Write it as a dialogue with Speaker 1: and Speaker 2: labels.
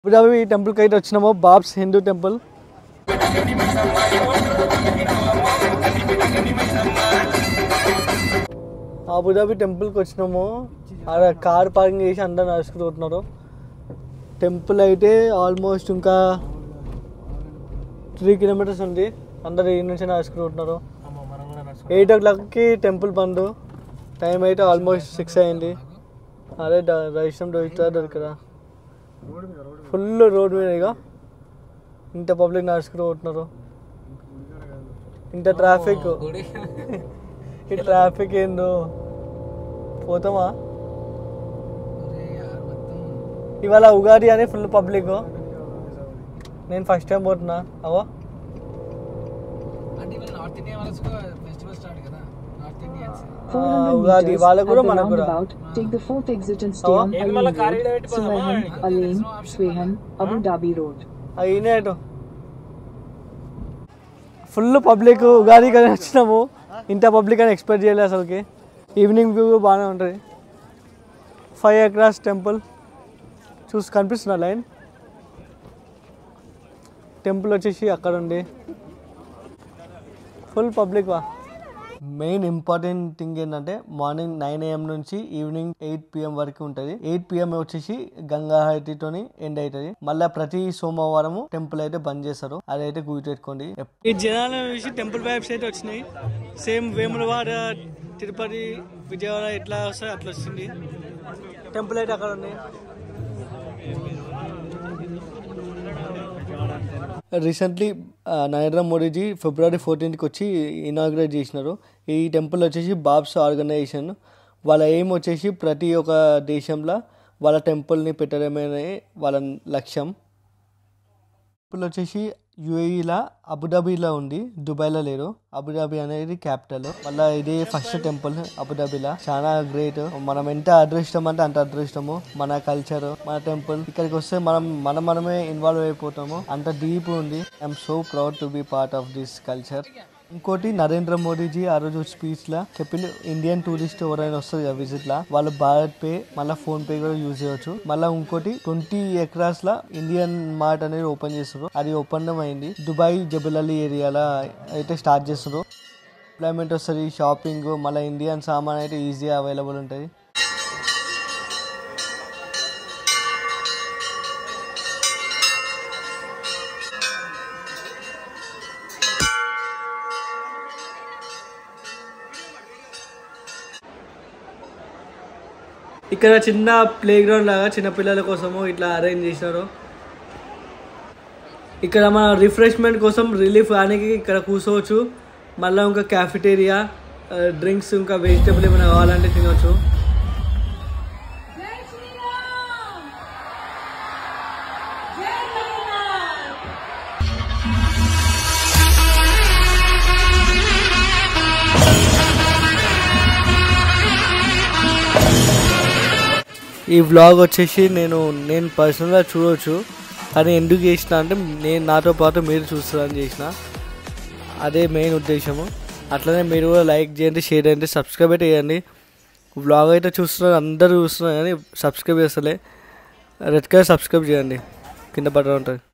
Speaker 1: Abu Dhabi టెంపుల్కి అయితే వచ్చినాము బాబ్స్ హిందూ టెంపుల్ అబుదాబి టెంపుల్కి వచ్చినాము ఆడ కార్ పార్కింగ్ చేసి అందరు నడుచుకుంటున్నారు టెంపుల్ అయితే ఆల్మోస్ట్ ఇంకా త్రీ కిలోమీటర్స్ ఉంది అందరు ఈ నుంచి నడుచుకుంటున్నారు ఎయిట్ ఓ క్లాక్కి టెంపుల్ బంద్ టైం అయితే ఆల్మోస్ట్ సిక్స్ అయింది అరే దర్శనం దొరుకుతుందా దొరికదా ఫుల్ రోడ్ మీద ఇక ఇంత పబ్లిక్ నడుచుకుంటూ పోతున్నారు ఇంత ట్రాఫిక్ ఈ ట్రాఫిక్ ఏందో పోతామా ఇవాళ ఉగాది అని ఫుల్ పబ్లిక్ నేను ఫస్ట్ టైం పోతున్నా అవో
Speaker 2: అంటే ఇవాళ నార్త్ ఇండియా వాళ్ళకి కూడా ఫెస్టివల్ స్టార్ట్ కదా నార్త్ ఇండియన్స్
Speaker 1: ఆ,
Speaker 3: 400
Speaker 1: ఉగాది
Speaker 3: meters
Speaker 1: వాళ్ళకు
Speaker 3: at
Speaker 1: కూడా
Speaker 3: the
Speaker 1: మనకు కూడా
Speaker 3: roundabout, take the fourth exit and stay
Speaker 1: Oh.
Speaker 3: on
Speaker 2: ఏం
Speaker 3: Alim
Speaker 2: మళ్ళా
Speaker 3: Road,
Speaker 2: కార్ ఈడ పెట్టుకోదామా?
Speaker 3: Suwahan, Alim, Swahan, Abu Dhabi Road.
Speaker 1: అయినా అటు ఫుల్ పబ్లిక్ ఉగాది కానీ వచ్చినాము ఇంత పబ్లిక్ అని ఎక్స్పెక్ట్ చేయలేదు అసలుకి ఈవినింగ్ వ్యూ బాగానే ఉంటుంది ఫైవ్ ఎక్రాస్ టెంపుల్ చూసి కనిపిస్తున్నా లైన్ టెంపుల్ వచ్చేసి అక్కడ ఉంది ఫుల్ పబ్లిక్ వా మెయిన్ ఇంపార్టెంట్ థింగ్ ఏంటంటే మార్నింగ్ నైన్ ఏఎం నుంచి ఈవినింగ్ ఎయిట్ పిఎం వరకు ఉంటుంది ఎయిట్ పిఎం వచ్చేసి గంగా హారతితోని ఎండ్ అవుతుంది మళ్ళీ ప్రతి సోమవారం టెంపుల్ అయితే బంద్ చేస్తారు అదైతే గుర్తుపెట్టుకోండి ఈ జనాల నుంచి టెంపుల్ వైబ్స్ అయితే వచ్చినాయి సేమ్ వేములవాడ తిరుపతి విజయవాడ ఎట్లా వస్తాయి అట్లా వస్తుంది టెంపుల్ అయితే అక్కడ ఉంది రీసెంట్లీ నరేంద్ర మోడీజీ ఫిబ్రవరి ఫోర్టీన్త్కి వచ్చి ఇనాగ్రేట్ చేసినారు ఈ టెంపుల్ వచ్చేసి బాబ్స్ ఆర్గనైజేషన్ వాళ్ళ ఎయిమ్ వచ్చేసి ప్రతి ఒక్క దేశంలో వాళ్ళ టెంపుల్ని పెట్టడమే వాళ్ళ లక్ష్యం టెంపుల్ వచ్చేసి యుఏఈలో అబుదాబీలో ఉంది దుబాయ్లో లేరు అబుదాబి అనేది క్యాపిటల్ మళ్ళీ ఇది ఫస్ట్ టెంపుల్ అబుదాబిలో చాలా గ్రేట్ మనం ఎంత అదృష్టం అంటే అంత అదృష్టము మన కల్చర్ మన టెంపుల్ ఇక్కడికి వస్తే మనం మనం మనమే ఇన్వాల్వ్ అయిపోతాము అంత డీప్ ఉంది I'm so proud to be part of this culture ఇంకోటి నరేంద్ర మోడీజీ ఆ రోజు స్పీచ్ లా చెప్పింది ఇండియన్ టూరిస్ట్ ఎవరైనా వస్తుంది కదా విజిట్ లా వాళ్ళు భారత్ పే మళ్ళీ ఫోన్ పే కూడా యూజ్ చేయొచ్చు మళ్ళీ ఇంకోటి ట్వంటీ ఎకరాస్ లా ఇండియన్ మార్ట్ అనేది ఓపెన్ చేస్తారు అది ఓపెన్ అయింది దుబాయ్ జబులలి ఏరియాలో అయితే స్టార్ట్ చేస్తారు ఎంప్లాయ్మెంట్ వస్తుంది షాపింగ్ మళ్ళీ ఇండియన్ సామాన్ అయితే ఈజీగా అవైలబుల్ ఉంటుంది ఇక్కడ చిన్న ప్లే గ్రౌండ్ లాగా చిన్న పిల్లల కోసము ఇట్లా అరేంజ్ చేసినారు ఇక్కడ మన రిఫ్రెష్మెంట్ కోసం రిలీఫ్ కానీ ఇక్కడ కూర్చోవచ్చు మళ్ళీ ఇంకా క్యాఫిటేరియా డ్రింక్స్ ఇంకా వెజిటబుల్ ఏమైనా కావాలంటే తినవచ్చు
Speaker 4: జై శ్రీరామ్ జై జగన్నాథ్
Speaker 1: ఈ వ్లాగ్ వచ్చేసి నేను నేను పర్సనల్గా చూడవచ్చు కానీ ఎందుకు చేసిన అంటే నేను నాతో పాటు మీరు చూస్తారని చేసిన అదే మెయిన్ ఉద్దేశము అట్లనే మీరు కూడా లైక్ చేయండి షేర్ చేయండి సబ్స్క్రైబ్ అయితే చేయండి వ్లాగ్ అయితే చూస్తున్నారు అందరూ చూస్తున్నారు కానీ సబ్స్క్రైబ్ చేస్తలే రెడ్ కలర్ సబ్స్క్రైబ్ చేయండి కింద బటన్ ఉంటుంది